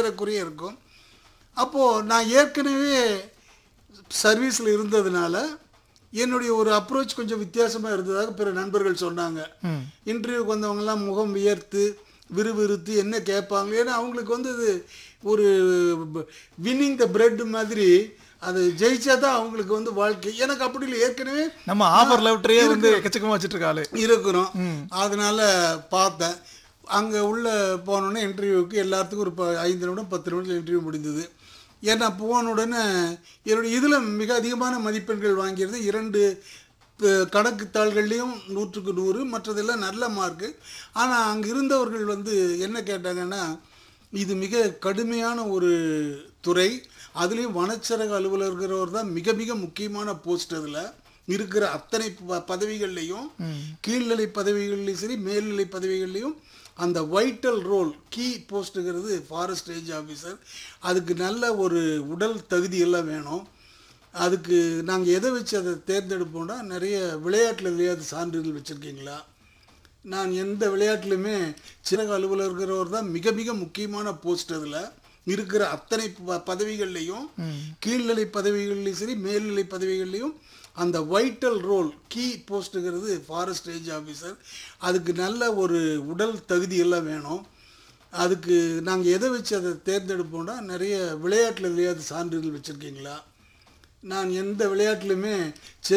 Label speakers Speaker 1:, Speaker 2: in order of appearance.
Speaker 1: ஏறக்குறைய இருக்கும் அப்போது நான் ஏற்கனவே சர்வீஸில் இருந்ததுனால என்னுடைய ஒரு அப்ரோச் கொஞ்சம் வித்தியாசமாக இருந்ததாக பிற நண்பர்கள் சொன்னாங்க
Speaker 2: ம்
Speaker 1: இன்டர்வியூக்கு வந்தவங்கலாம் முகம் வியர்த்து விறுவிறுத்து என்ன கேட்பாங்க ஏன்னா அவங்களுக்கு வந்து இது ஒரு வின்னிங் த பிரெட் மாதிரி அது ஜெயிச்சா தான் அவங்களுக்கு வந்து வாழ்க்கை எனக்கு அப்படி இல்லை ஏற்கனவே
Speaker 2: நம்ம ஆஃபர் லெட்டரையே வந்து எக்கச்சக்கமா வச்சுட்டு இருக்காளு
Speaker 1: இருக்கிறோம் அதனால பார்த்தேன் அங்கே உள்ள போனோடனே இன்டர்வியூக்கு எல்லாத்துக்கும் ஒரு ப ஐந்து நிமிடம் பத்து நிமிடத்தில் இன்டர்வியூ முடிந்தது ஏன்னா போன உடனே என்னுடைய இதில் மிக அதிகமான மதிப்பெண்கள் வாங்கியிருந்தேன் இரண்டு அஹ், கணக்கு தாள்கள்லேயும் நூற்றுக்கு நூறு மற்றதெல்லாம் நல்ல மார்க்கு ஆனால் அங்கே இருந்தவர்கள் வந்து என்ன கேட்டாங்கன்னா இது மிக கடுமையான ஒரு துறை அதுலேயும் வனச்சரக அலுவலர்கிறவர் தான் மிக மிக முக்கியமான போஸ்ட் அதில் இருக்கிற அத்தனை ப- பதவிகள்லையும் கீழ்நிலை பதவிகள்லையும் சரி மேல்நிலை பதவிகள்லையும் அந்த வைட்டல் ரோல் கீ போஸ்ட்டுங்கிறது ஃபாரஸ்ட் ரேஞ்ச் ஆஃபீஸர் அதுக்கு நல்ல ஒரு உடல் தகுதி எல்லாம் வேணும் அதுக்கு நாங்கள் எதை வச்சு அதை தேர்ந்தெடுப்போம்னா நிறைய விளையாட்டில் எதுலையாவது சான்றிதழ் வச்சுருக்கீங்களா நான் எந்த விளையாட்டுலையுமே சிறகு அலுவலர்கிறவர் தான் மிக மிக முக்கியமான போஸ்ட் அதில் இருக்கிற அத்தனை ப- பதவிகள்லையும் கீழ்நிலை பதவிகள்லையும் சரி மேல்நிலை பதவிகள்லையும் அந்த வைட்டல் ரோல் கீ போஸ்ட்டுங்கிறது ஃபாரஸ்ட் ரேஞ்ச் ஆஃபீஸர் அதுக்கு நல்ல ஒரு உடல் தகுதி எல்லாம் வேணும் அதுக்கு நாங்கள் எதை வச்சு அதை தேர்ந்தெடுப்போம்னா நிறைய விளையாட்டில் எதுலையாவது சான்றிதழ் வச்சுருக்கீங்களா நான் எந்த விளையாட்டுலையுமே